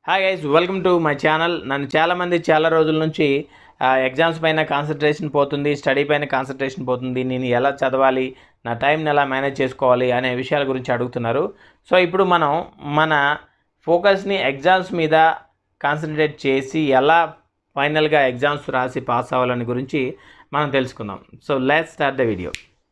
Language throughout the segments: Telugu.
hi guys welcome to my channel నన్ను చాలామంది చాలా రోజుల నుంచి ఎగ్జామ్స్ పైన కాన్సన్ట్రేషన్ పోతుంది స్టడీ పైన కాన్సన్ట్రేషన్ పోతుంది నేను ఎలా చదవాలి నా టైంని ఎలా మేనేజ్ చేసుకోవాలి అనే విషయాల గురించి అడుగుతున్నారు సో ఇప్పుడు మనం మన ఫోకస్ని ఎగ్జామ్స్ మీద కాన్సన్ట్రేట్ చేసి ఎలా ఫైనల్గా ఎగ్జామ్స్ రాసి పాస్ అవ్వాలని గురించి మనం తెలుసుకుందాం so let's start the video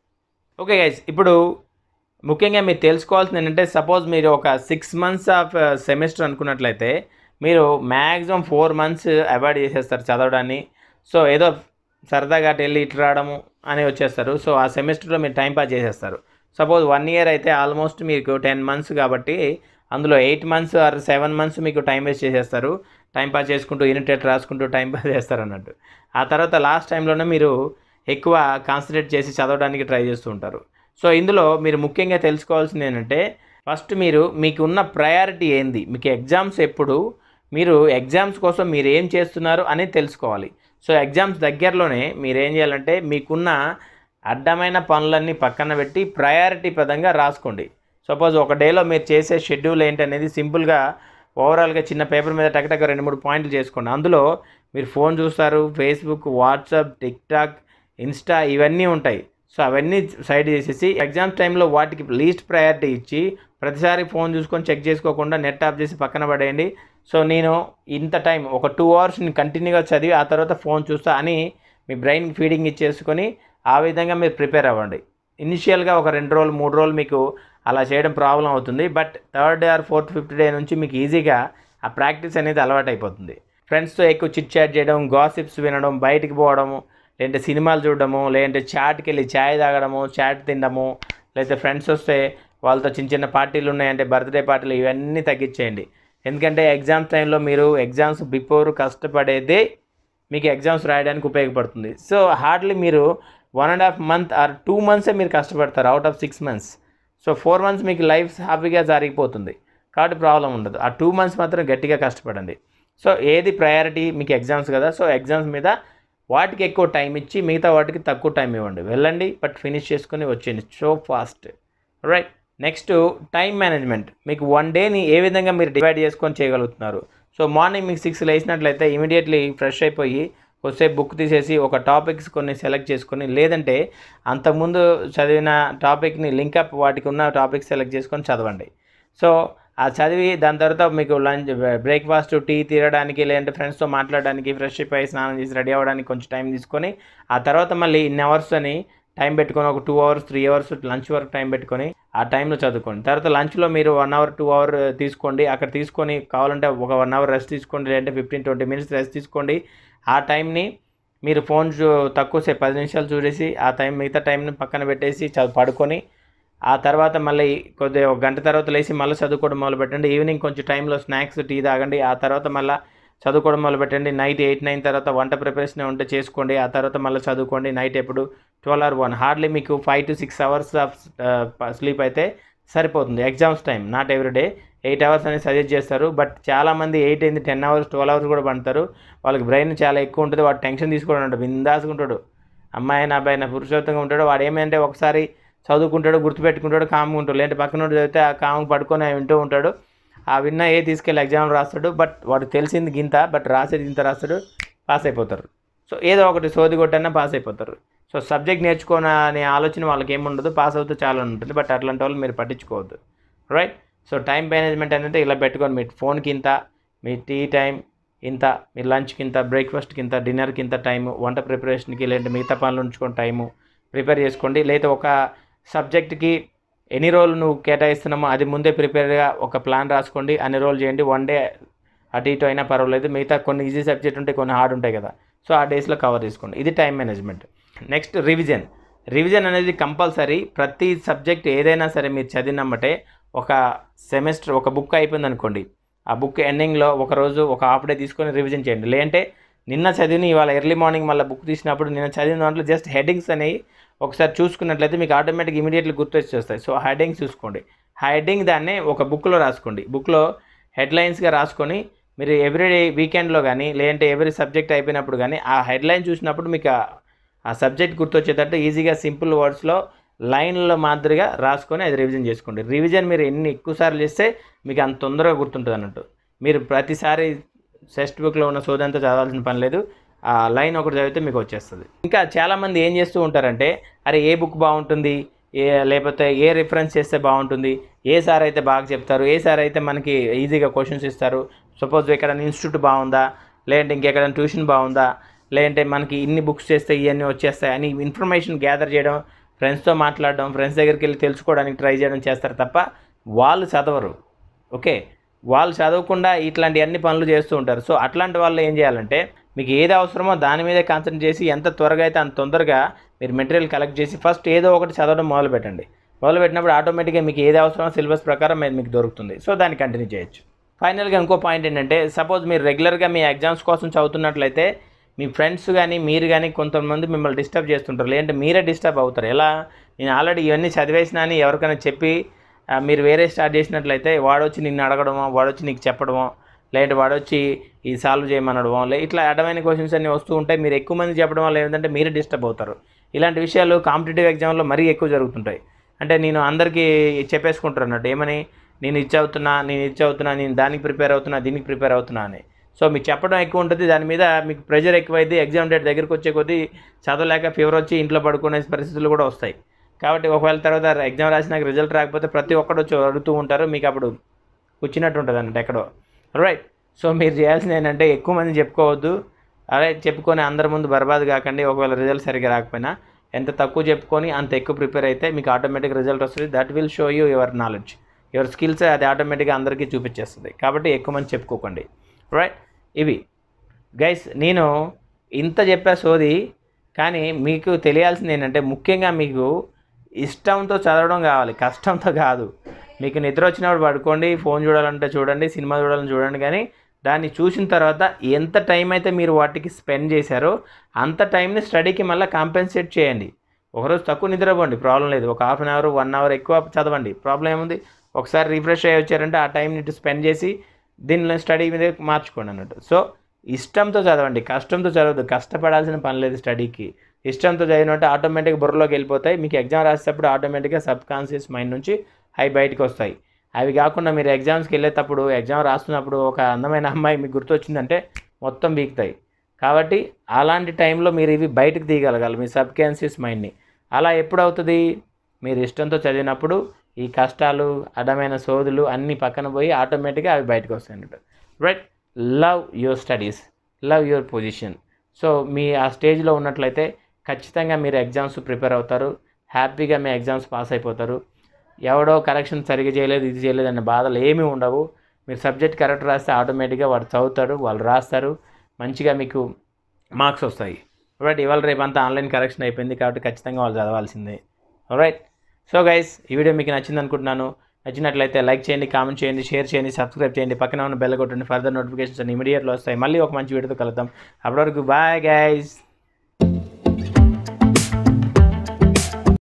okay guys ఇప్పుడు ముఖ్యంగా మీరు తెలుసుకోవాల్సింది ఏంటంటే సపోజ్ మీరు ఒక సిక్స్ మంత్స్ ఆఫ్ సెమిస్టర్ అనుకున్నట్లయితే మీరు మ్యాక్సిమం ఫోర్ మంత్స్ అవాయిడ్ చేసేస్తారు చదవడాన్ని సో ఏదో సరదాగా అటు వెళ్ళి ఇటు రావడము అని వచ్చేస్తారు సో ఆ సెమిస్టర్లో మీరు టైం పాస్ చేసేస్తారు సపోజ్ వన్ ఇయర్ అయితే ఆల్మోస్ట్ మీకు టెన్ మంత్స్ కాబట్టి అందులో eight months or seven months మీకు టైం వేస్ట్ చేసేస్తారు టైం పాస్ చేసుకుంటూ యూనిట్ రాసుకుంటూ టైం పాస్ చేస్తారు అన్నట్టు ఆ తర్వాత లాస్ట్ టైంలోనే మీరు ఎక్కువ కాన్సన్ట్రేట్ చేసి చదవడానికి ట్రై చేస్తూ ఉంటారు సో ఇందులో మీరు ముఖ్యంగా తెలుసుకోవాల్సింది ఏంటంటే ఫస్ట్ మీరు మీకు ఉన్న ప్రయారిటీ ఏంది మీకు ఎగ్జామ్స్ ఎప్పుడు మీరు ఎగ్జామ్స్ కోసం మీరు ఏం చేస్తున్నారు అనేది తెలుసుకోవాలి సో ఎగ్జామ్స్ దగ్గరలోనే మీరు ఏం చేయాలంటే మీకున్న అడ్డమైన పనులన్నీ పక్కన పెట్టి ప్రయారిటీ పదంగా రాసుకోండి సపోజ్ ఒక డేలో మీరు చేసే షెడ్యూల్ ఏంటనేది సింపుల్గా ఓవరాల్గా చిన్న పేపర్ మీద టక్ రెండు మూడు పాయింట్లు చేసుకోండి అందులో మీరు ఫోన్ చూస్తారు ఫేస్బుక్ వాట్సాప్ టిక్టాక్ ఇన్స్టా ఇవన్నీ ఉంటాయి సో అవన్నీ సైడ్ చేసేసి ఎగ్జామ్స్ టైంలో వాటికి లీస్ట్ ప్రయారిటీ ఇచ్చి ప్రతిసారి ఫోన్ చూసుకొని చెక్ చేసుకోకుండా నెట్ ఆఫ్ చేసి పక్కన పడేయండి సో నేను ఇంత టైం ఒక టూ అవర్స్ నేను కంటిన్యూగా చదివి ఆ తర్వాత ఫోన్ చూస్తా అని మీ బ్రెయిన్కి ఫీడింగ్ ఇచ్చేసుకొని ఆ విధంగా మీరు ప్రిపేర్ అవ్వండి ఇనిషియల్గా ఒక రెండు రోజులు మూడు రోజులు మీకు అలా చేయడం ప్రాబ్లం అవుతుంది but third day or fourth fifth day నుంచి మీకు ఈజీగా ఆ ప్రాక్టీస్ అనేది అలవాటు అయిపోతుంది ఫ్రెండ్స్తో ఎక్కువ చిట్ చాట్ చేయడం గాసిప్స్ వినడం బయటికి పోవడము లేదంటే సినిమాలు చూడడము లేదంటే చాట్కి వెళ్ళి ఛాయ్ తాగడము చాట్ తినడము లేకపోతే ఫ్రెండ్స్ వస్తే వాళ్ళతో చిన్న చిన్న పార్టీలు ఉన్నాయంటే బర్త్డే పార్టీలు ఇవన్నీ తగ్గించేయండి ఎందుకంటే ఎగ్జామ్స్ టైంలో మీరు ఎగ్జామ్స్ బిఫోర్ కష్టపడేదే మీకు ఎగ్జామ్స్ రాయడానికి ఉపయోగపడుతుంది సో హార్డ్లీ మీరు one and half month or two మంత్సే మీరు కష్టపడతారు out of six months so four months మీకు లైఫ్ హ్యాపీగా జరిగిపోతుంది కాబట్టి ప్రాబ్లం ఉండదు ఆ టూ మంత్స్ మాత్రం గట్టిగా కష్టపడండి సో ఏది ప్రయారిటీ మీకు ఎగ్జామ్స్ కదా సో ఎగ్జామ్స్ మీద వాటికి ఎక్కువ టైం ఇచ్చి మిగతా వాటికి తక్కువ టైం ఇవ్వండి వెళ్ళండి బట్ ఫినిష్ చేసుకొని వచ్చేయండి so fast right next time management మీకు వన్ డేని ఏ విధంగా మీరు డివైడ్ చేసుకొని చేయగలుగుతున్నారు సో మార్నింగ్ మీకు సిక్స్ లేచినట్లయితే ఇమీడియట్లీ ఫ్రెష్ అయిపోయి వస్తే బుక్ తీసేసి ఒక టాపిక్స్ కొన్ని సెలెక్ట్ చేసుకొని లేదంటే అంతకుముందు చదివిన టాపిక్ని లింకప్ వాటికి ఉన్న టాపిక్స్ సెలెక్ట్ చేసుకొని చదవండి సో ఆ చదివి దాని తర్వాత మీకు లంచ్ బ్రేక్ఫాస్ట్ టీ తీరడానికి లేదంటే ఫ్రెండ్స్తో మాట్లాడడానికి ఫ్రెష్ అయిపోయి స్నానం చేసి రెడీ అవ్వడానికి కొంచెం టైం తీసుకొని ఆ తర్వాత మళ్ళీ ఇన్ని అవర్స్ అని టైం పెట్టుకొని ఒక two hours three hours lunch వరకు టైం పెట్టుకొని ఆ టైంలో చదువుకోండి తర్వాత లంచ్లో మీరు వన్ అవర్ టూ అవర్ తీసుకోండి అక్కడ తీసుకొని కావాలంటే ఒక వన్ అవర్ రెస్ట్ తీసుకోండి లేదంటే ఫిఫ్టీన్ ట్వంటీ మినిట్స్ రెస్ట్ తీసుకోండి ఆ టైంని మీరు ఫోన్ తక్కువసేపు పది నిమిషాలు చూసేసి ఆ టైం మిగతా టైంని పక్కన పెట్టేసి చదువు పడుకొని ఆ తర్వాత మళ్ళీ కొద్దిగా ఒక గంట తర్వాత లేచి మళ్ళీ చదువుకోవడం మొదలు పెట్టండి ఈవినింగ్ కొంచెం టైంలో స్నాక్స్ టీ తాగండి ఆ తర్వాత మళ్ళీ చదువుకోవడం మొదలు పెట్టండి నైట్ ఎయిట్ నైన్ తర్వాత వంట ప్రిపరేషన్ ఉంటే చేసుకోండి ఆ తర్వాత మళ్ళీ చదువుకోండి నైట్ ఎప్పుడు ట్వెల్వ్ ఆర్ వన్ హార్డ్లీ మీకు five to six hours of sleep అయితే సరిపోతుంది exams time not every day eight hours అనేది సజెస్ట్ చేస్తారు బట్ చాలామంది ఎయిట్ అయింది టెన్ అవర్స్ ట్వెల్వ్ అవర్స్ కూడా పండుతారు వాళ్ళకి బ్రెయిన్ చాలా ఎక్కువ ఉంటుంది వాడు టెన్షన్ తీసుకోవడం ఉంటాడు బిందాసుగా ఉంటాడు అమ్మాయి నా అబ్బాయి నా పురుషోత్తంగా ఉంటాడు వాడు ఏమంటే ఒకసారి చదువుకుంటాడు గుర్తుపెట్టుకుంటాడు కామ్గా ఉంటాడు లేదంటే పక్కన చదివితే ఆ కామ్గా పడుకొని వింటూ ఉంటాడు ఆ విన్న ఏ తీసుకెళ్ళి ఎగ్జామ్ రాస్తాడు బట్ వాడు తెలిసింది గింత బట్ రాసేది ఇంత రాస్తాడు పాస్ అయిపోతారు సో ఏదో ఒకటి సోది కొట్టన్నా పాస్ అయిపోతారు సో సబ్జెక్ట్ నేర్చుకోననే ఆలోచన వాళ్ళకి ఏముండదు పాస్ అవుతూ చాలా ఉంటుంది బట్ అట్లాంటి వాళ్ళు మీరు పట్టించుకోవద్దు రైట్ సో టైం మేనేజ్మెంట్ అనేది ఇలా పెట్టుకొని మీ ఫోన్కి ఇంత మీ టీ టైం ఇంత మీ లంచ్కి ఇంత బ్రేక్ఫాస్ట్కి ఇంత డిన్నర్కి ఇంత టైము వంట ప్రిపరేషన్కి లేదంటే మిగతా పనులు ఉంచుకొని టైము ప్రిపేర్ చేసుకోండి లేదా ఒక సబ్జెక్ట్కి ఎన్ని రోజులు నువ్వు కేటాయిస్తున్నామో అది ముందే ప్రిపేర్గా ఒక ప్లాన్ రాసుకోండి అన్ని రోజులు చేయండి వన్ డే అటు ఇటు అయినా పర్వాలేదు మిగతా కొన్ని ఈజీ సబ్జెక్ట్ ఉంటాయి కొన్ని హార్డ్ ఉంటాయి కదా సో ఆ డేస్లో కవర్ చేసుకోండి ఇది time management next revision revision అనేది కంపల్సరీ ప్రతి సబ్జెక్ట్ ఏదైనా సరే మీరు చదివినమ్మటే ఒక సెమిస్టర్ ఒక బుక్ అయిపోయింది అనుకోండి ఆ బుక్ ఎండింగ్లో ఒక రోజు ఒక హాఫ్ డే తీసుకొని రివిజన్ చేయండి లేదంటే నిన్న చదివిన ఇవాళ ఎర్లీ మార్నింగ్ మళ్ళీ బుక్ తీసినప్పుడు నిన్న చదివిన దాంట్లో జస్ట్ హెడ్డింగ్స్ అనేవి ఒకసారి చూసుకున్నట్లయితే మీకు ఆటోమేటిక్ ఇమీడియట్లీ గుర్తు వచ్చేస్తాయి సో హెడ్డింగ్స్ చూసుకోండి హెడ్డింగ్ దాన్ని ఒక బుక్లో రాసుకోండి బుక్లో హెడ్లైన్స్గా రాసుకొని మీరు ఎవ్రీ వీకెండ్లో కానీ లేదంటే ఎవ్రీ సబ్జెక్ట్ అయిపోయినప్పుడు కానీ ఆ హెడ్లైన్ చూసినప్పుడు మీకు ఆ సబ్జెక్ట్ గుర్తొచ్చేటట్టు ఈజీగా సింపుల్ వర్డ్స్లో లైన్లో మాదిరిగా రాసుకొని అది రివిజన్ చేసుకోండి రివిజన్ మీరు ఎన్ని ఎక్కువసార్లు చేస్తే మీకు అంత తొందరగా గుర్తుంటుంది అన్నట్టు మీరు ప్రతిసారి టెక్స్ట్ బుక్లో ఉన్న సోదంతా చదవాల్సిన పని లేదు ఆ లైన్ ఒకటి చదివితే మీకు వచ్చేస్తుంది ఇంకా చాలామంది ఏం చేస్తూ ఉంటారంటే అరే ఏ బుక్ బాగుంటుంది ఏ లేకపోతే ఏ రిఫరెన్స్ చేస్తే బాగుంటుంది ఏ సార్ అయితే బాగా చెప్తారు ఏ సార్ అయితే మనకి ఈజీగా క్వశ్చన్స్ ఇస్తారు సపోజ్ ఎక్కడ ఇన్స్టిట్యూట్ బాగుందా లేదంటే ఇంకెక్కడ ట్యూషన్ బాగుందా లేదంటే మనకి ఇన్ని బుక్స్ చేస్తే ఇవన్నీ వచ్చేస్తాయి అని ఇన్ఫర్మేషన్ గ్యాదర్ చేయడం ఫ్రెండ్స్తో మాట్లాడడం ఫ్రెండ్స్ దగ్గరికి వెళ్ళి తెలుసుకోవడానికి ట్రై చేయడం చేస్తారు తప్ప వాళ్ళు చదవరు ఓకే వాళ్ళు చదవకుండా ఇట్లాంటి అన్ని పనులు చేస్తూ ఉంటారు సో అట్లాంటి వాళ్ళు ఏం చేయాలంటే మీకు ఏది అవసరమో దాని మీదే కాన్సన్ట్రేట్ చేసి ఎంత త్వరగా అయితే అంత తొందరగా మీరు మెటీరియల్ కలెక్ట్ చేసి ఫస్ట్ ఏదో ఒకటి చదవడం మొదలు పెట్టండి మొదలు పెట్టినప్పుడు ఆటోమేటిక్గా మీకు ఏది అవసరమో సిలబస్ ప్రకారం అది మీకు దొరుకుతుంది సో దాన్ని కంటిన్యూ చేయొచ్చు ఫైనల్గా ఇంకో పాయింట్ ఏంటంటే సపోజ్ మీరు రెగ్యులర్గా మీ ఎగ్జామ్స్ కోసం చదువుతున్నట్లయితే మీ ఫ్రెండ్స్ కానీ మీరు కానీ కొంతమంది మిమ్మల్ని డిస్టర్బ్ చేస్తుంటారు లేదంటే మీరే డిస్టర్బ్ అవుతారు ఎలా నేను ఆల్రెడీ ఇవన్నీ చదివేసినా అని ఎవరికైనా చెప్పి ఆ, మీరు వేరే స్టార్ట్ చేసినట్లయితే వాడొచ్చి నిన్ను అడగడమో వాడొచ్చి నీకు చెప్పడమో లేదంటే వాడొచ్చి ఈ సాల్వ్ చేయమనడమో లే ఇట్లా అడ్డమైన క్వశ్చన్స్ అన్నీ వస్తూ ఉంటాయి మీరు ఎక్కువ మంది చెప్పడం వల్ల ఏంటంటే మీరు డిస్టర్బ్ అవుతారు ఇలాంటి విషయాలు కాంపిటేటివ్ ఎగ్జామ్లో మరీ ఎక్కువ జరుగుతుంటాయి అంటే నేను అందరికీ చెప్పేసుకుంటారు అన్నట్టు ఏమని నేను ఇది చదువుతున్నా నేను ఇది చదువుతున్నా నేను దానికి ప్రిపేర్ అవుతున్నా దీనికి ప్రిపేర్ అవుతున్నా అని సో మీకు చెప్పడం ఎక్కువ ఉంటుంది దాని మీద మీకు ప్రెషర్ ఎక్కువైతే ఎగ్జామ్ డేట్ దగ్గరికి వచ్చే కొద్దీ చదవలేక ఫీవర్ వచ్చి ఇంట్లో పడుకునే పరిస్థితులు కూడా వస్తాయి కాబట్టి ఒకవేళ తర్వాత ఎగ్జామ్ రాసినాక రిజల్ట్ రాకపోతే ప్రతి ఒక్కడు వచ్చి అడుగుతూ ఉంటారు మీకు అప్పుడు కూర్చున్నట్టు ఉంటుంది అన్నట్టు ఎక్కడో రైట్ సో మీరు చేయాల్సింది ఏంటంటే ఎక్కువ మంది చెప్పుకోవద్దు అదే చెప్పుకొని అందరి ముందు బర్బాద్ కాకండి ఒకవేళ రిజల్ట్ సరిగ్గా రాకపోయినా ఎంత తక్కువ చెప్పుకొని అంత ఎక్కువ ప్రిపేర్ అయితే మీకు ఆటోమేటిక్ రిజల్ట్ వస్తుంది that will show you your knowledge your skills అది ఆటోమేటిక్గా అందరికీ చూపించేస్తుంది కాబట్టి ఎక్కువ మంది చెప్పుకోకండి రైట్ ఇవి గైస్ నేను ఇంత చెప్పా సోది కానీ మీకు తెలియాల్సింది ఏంటంటే ముఖ్యంగా మీకు ఇష్టంతో చదవడం కావాలి కష్టంతో కాదు మీకు నిద్ర వచ్చినప్పుడు పడుకోండి ఫోన్ చూడాలంటే చూడండి సినిమా చూడాలని చూడండి కానీ దాన్ని చూసిన తర్వాత ఎంత టైం అయితే మీరు వాటికి స్పెండ్ చేశారో అంత టైంని స్టడీకి మళ్ళీ కాంపెన్సేట్ చేయండి ఒకరోజు తక్కువ నిద్రపోండి ప్రాబ్లం లేదు ఒక half an hour one hour ఎక్కువ చదవండి ప్రాబ్లం ఏముంది ఒకసారి రిఫ్రెష్ అయ్యి వచ్చారంటే ఆ టైంని ఇటు స్పెండ్ చేసి దీనిలో స్టడీ మీద మార్చుకోండి అన్నట్టు సో ఇష్టంతో చదవండి కష్టంతో చదవద్దు కష్టపడాల్సిన పని లేదు స్టడీకి ఇష్టంతో చదివినట్టు ఆటోమేటిక్గా బుర్రలోకి వెళ్ళిపోతాయి మీకు ఎగ్జామ్ రాసేటప్పుడు ఆటోమేటిక్గా సబ్ కాన్షియస్ మైండ్ నుంచి అవి బయటకు వస్తాయి అవి కాకుండా మీరు ఎగ్జామ్స్కి వెళ్ళేటప్పుడు ఎగ్జామ్ రాస్తున్నప్పుడు ఒక అందమైన అమ్మాయి మీకు గుర్తొచ్చిందంటే మొత్తం బీకుతాయి కాబట్టి అలాంటి టైంలో మీరు ఇవి బయటకు తీయగలగాలి మీ సబ్ కాన్షియస్ మైండ్ని అలా ఎప్పుడు అవుతుంది మీరు ఇష్టంతో చదివినప్పుడు ఈ కష్టాలు అడ్డమైన సోదులు అన్నీ పక్కన పోయి ఆటోమేటిక్గా అవి బయటకు వస్తాయి అన్నట్టు right love your studies love your position so మీ ఆ స్టేజ్లో ఉన్నట్లయితే ఖచ్చితంగా మీరు ఎగ్జామ్స్ ప్రిపేర్ అవుతారు హ్యాపీగా మీ ఎగ్జామ్స్ పాస్ అయిపోతారు ఎవడో కరెక్షన్ సరిగ్గా చేయలేదు ఇది చేయలేదు అనే బాధలు ఏమీ ఉండవు మీరు సబ్జెక్ట్ కరెక్ట్ రాస్తే ఆటోమేటిక్గా వాడు చదువుతాడు వాళ్ళు రాస్తారు మంచిగా మీకు మార్క్స్ వస్తాయి రైట్ ఇవాళ రేపు అంతా ఆన్లైన్ కరెక్షన్ అయిపోయింది కాబట్టి ఖచ్చితంగా వాళ్ళు చదవాల్సిందే రైట్ సో గైస్ ఈ వీడియో మీకు నచ్చింది అనుకుంటున్నాను నచ్చినట్లయితే లైక్ చేయండి కామెంట్ చేయండి షేర్ చేయండి సబ్స్క్రైబ్ చేయండి పక్కన ఉన్న బెల్ కొట్టండి ఫర్దర్ నోటిఫికేషన్స్ అన్ని ఇమీడియట్లో వస్తాయి మళ్ళీ ఒక మంచి వీడియోతో కలుద్దాం అప్పటివరకు బాయ్ గైస్